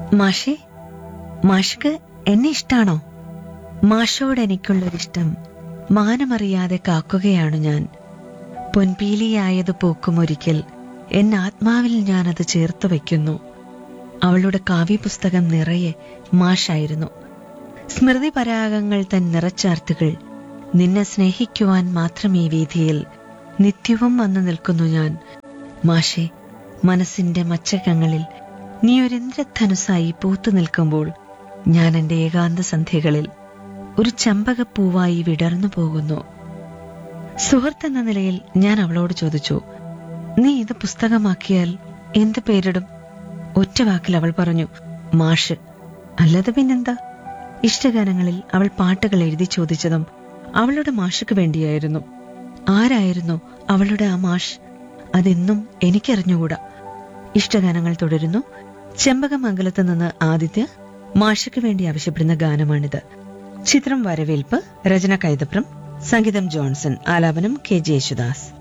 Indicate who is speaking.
Speaker 1: മാഷേ മാഷ്ക്ക് എന്നെ ഇഷ്ടാണോ മാഷോട് എനിക്കുള്ളൊരിഷ്ടം മാനമറിയാതെ കാക്കുകയാണു ഞാൻ പൊൻപീലിയായത് പൂക്കുമൊരിക്കൽ എൻ ആത്മാവിൽ ഞാനത് ചേർത്ത് വയ്ക്കുന്നു അവളുടെ കാവ്യപുസ്തകം നിറയെ മാഷായിരുന്നു സ്മൃതി പരാഗങ്ങൾ തൻ നിറച്ചാർത്തുകൾ നിന്നെ സ്നേഹിക്കുവാൻ മാത്രം ഈ വീതിയിൽ നിത്യവും വന്നു നിൽക്കുന്നു ഞാൻ മാഷെ മനസ്സിന്റെ മച്ചകങ്ങളിൽ നീ ഒരു ഇന്ദ്രധനുസായി പൂത്തു നിൽക്കുമ്പോൾ ഞാൻ എന്റെ ഏകാന്ത സന്ധ്യകളിൽ ഒരു ചമ്പകപ്പൂവായി വിടർന്നു പോകുന്നു സുഹൃത്തെന്ന നിലയിൽ ഞാൻ അവളോട് ചോദിച്ചു നീ ഇത് പുസ്തകമാക്കിയാൽ എന്ത് പേരിടും ഒറ്റ വാക്കിൽ അവൾ പറഞ്ഞു മാഷ് അല്ലാതെ പിന്നെന്താ ഇഷ്ടഗാനങ്ങളിൽ അവൾ പാട്ടുകൾ എഴുതി ചോദിച്ചതും അവളുടെ മാഷക്ക് വേണ്ടിയായിരുന്നു ആരായിരുന്നു അവളുടെ ആ മാഷ് അതെന്നും എനിക്കറിഞ്ഞുകൂടാ ഇഷ്ടഗാനങ്ങൾ തുടരുന്നു ചെമ്പകമംഗലത്ത് നിന്ന് ആദിത്യ മാഷയ്ക്ക് വേണ്ടി ആവശ്യപ്പെടുന്ന ഗാനമാണിത് ചിത്രം വരവേൽപ്പ് രചന കൈതപ്രം സംഗീതം ജോൺസൺ ആലാപനം കെ ജെ യേശുദാസ്